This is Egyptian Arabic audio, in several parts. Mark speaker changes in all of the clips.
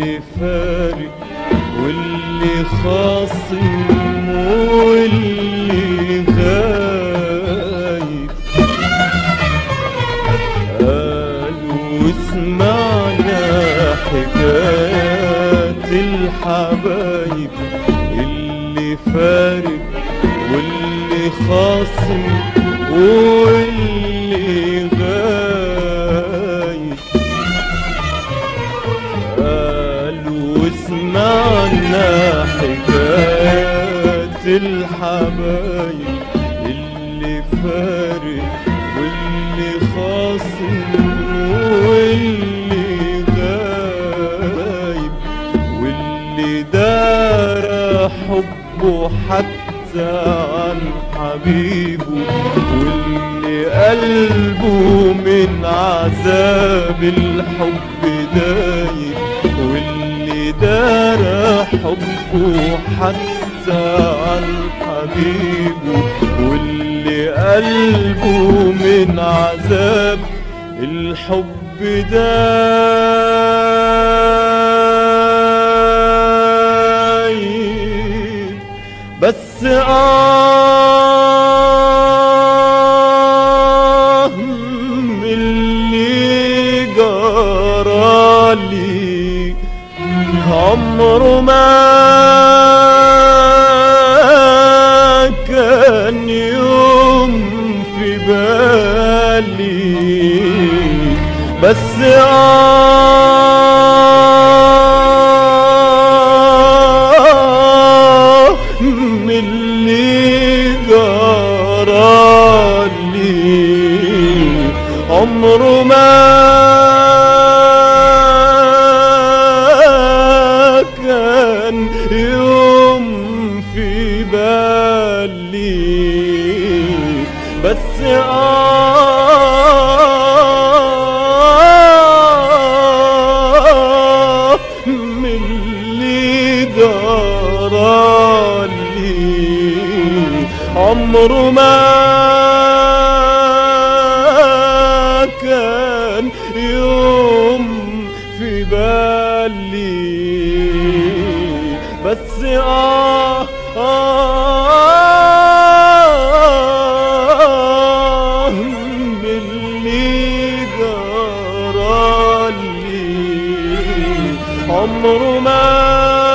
Speaker 1: اللي فارق واللي خاصم واللي غايب قالوا اسمعنا حكايات الحبايب اللي فارق واللي خاصم واللي غايب قالوا اسمعنا حكايات الحبايب اللي فارق واللي خاصم واللي غايب واللي دار حبه حتى عن حبيبه واللي قلبه من عذاب الحب دايب واللي دار حبه حتى عن حبيبه واللي قلبه من عذاب الحب دايب بس آه من اللي جرالي عمره ما كان يوم في بالي بس آه من اللي جرالي عمره ما كان يوم في بالي بس آه من اللي جرالي عمره ما كان يوم في بالي بس آه آه من اللي جرالي عمره ما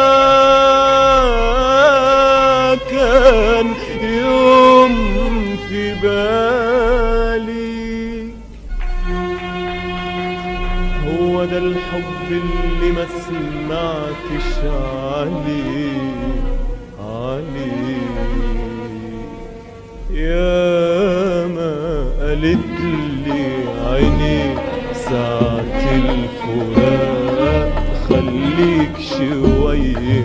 Speaker 1: كان يوم في بالي هو ده الحب اللي ما سمعتش عليه عليه يا ما قالت لي عيني ساعة الفراق خليك شوية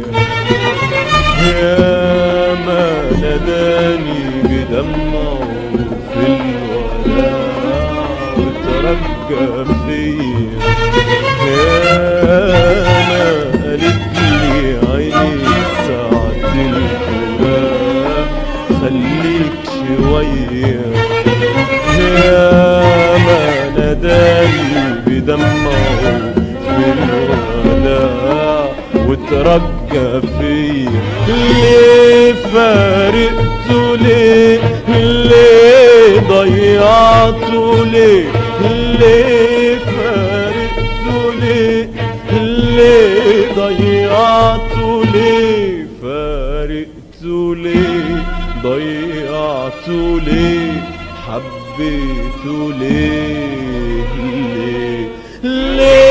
Speaker 1: يا ما ناداني بدمعه في الوداع وترجى فيا يا ما قالت لي عيني ساعة الفراق خليك شوية يا ما ناداني بدمعه في الوداع وترجى فيا ليه فارقته ليه ليه ضيعته ليه ليه فارقته ليه ليه ضيعته ليه فارقته ليه ضيعته ليه حبيته ليه ليه ليه